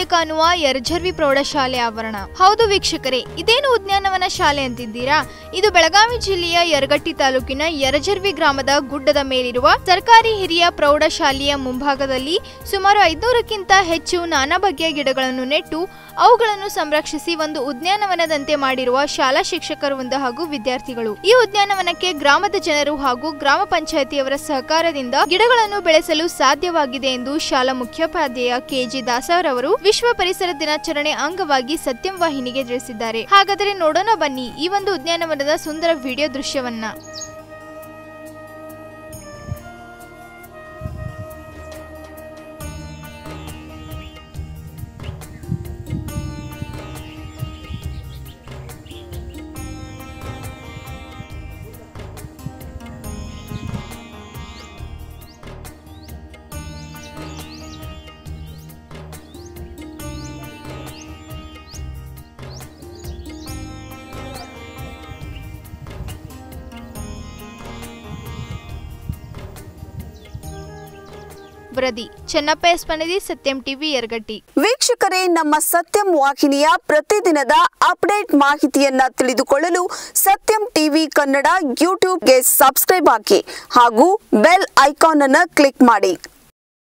ಎನ್ನುವಂತೆ ಕಾಣುವ ಯರಜರ್ವಿ ಪ್ರೌಢಶಾಲೆ ಆವರಣ ಹೌದು ವೀಕ್ಷಕರೇ ಇದೇನು ಉದ್ಯಾನವನ ಶಾಲೆ ಅಂತಿದ್ದೀರಾ ಇದು ಬೆಳಗಾವಿ ಜಿಲ್ಲೆಯ ಯರಗಟ್ಟಿ ತಾಲೂಕಿನ ಯರಜರ್ವಿ ಗ್ರಾಮದ ಗುಡ್ಡದ ಮೇಲಿರುವ ಸರ್ಕಾರಿ ಹಿರಿಯ ಪ್ರೌಢಶಾಲೆಯ ಮುಂಭಾಗದಲ್ಲಿ ಸುಮಾರು ಐದುನೂರಕ್ಕಿಂತ ಹೆಚ್ಚು ನಾನಾ ಬಗೆಯ ಗಿಡಗಳನ್ನು ನೆಟ್ಟು ಅವುಗಳನ್ನು ಸಂರಕ್ಷಿಸಿ ಒಂದು ಉದ್ಯಾನವನದಂತೆ ಮಾಡಿರುವ ಶಾಲಾ ಶಿಕ್ಷಕರು ಒಂದು ಹಾಗೂ ವಿದ್ಯಾರ್ಥಿಗಳು ಈ ಉದ್ಯಾನವನಕ್ಕೆ ಗ್ರಾಮದ ಜನರು ಹಾಗೂ ಗ್ರಾಮ ಪಂಚಾಯತಿಯವರ ಸಹಕಾರದಿಂದ ಗಿಡಗಳನ್ನು ಬೆಳೆಸಲು ಸಾಧ್ಯವಾಗಿದೆ ಎಂದು ಶಾಲಾ ಮುಖ್ಯೋಪಾಧ್ಯಾಯ ಕೆಜಿ ದಾಸರವರು ವಿಶ್ವ ಪರಿಸರ ದಿನಾಚರಣೆ ಅಂಗವಾಗಿ ಸತ್ಯಂ ವಾಹಿನಿಗೆ ತಿಳಿಸಿದ್ದಾರೆ ಹಾಗಾದರೆ ನೋಡೋಣ ಬನ್ನಿ ಈ ಒಂದು ಉದ್ಯಾನವನದ ಸುಂದರ ವಿಡಿಯೋ ದೃಶ್ಯವನ್ನ ವರದಿ ಚೆನ್ನಪ್ಪ ಎಸ್ಪನಿದಿ ಸತ್ಯಂ ಟಿವಿ ಯರಗಟ್ಟಿ ವೀಕ್ಷಕರೇ ನಮ್ಮ ಸತ್ಯಂ ವಾಹಿನಿಯ ಪ್ರತಿದಿನದ ಅಪ್ಡೇಟ್ ಮಾಹಿತಿಯನ್ನ ತಿಳಿದುಕೊಳ್ಳಲು ಸತ್ಯಂ ಟಿವಿ ಕನ್ನಡ ಯೂಟ್ಯೂಬ್ಗೆ ಸಬ್ಸ್ಕ್ರೈಬ್ ಹಾಕಿ ಹಾಗೂ ಬೆಲ್ ಐಕಾನ್ ಅನ್ನು ಕ್ಲಿಕ್ ಮಾಡಿ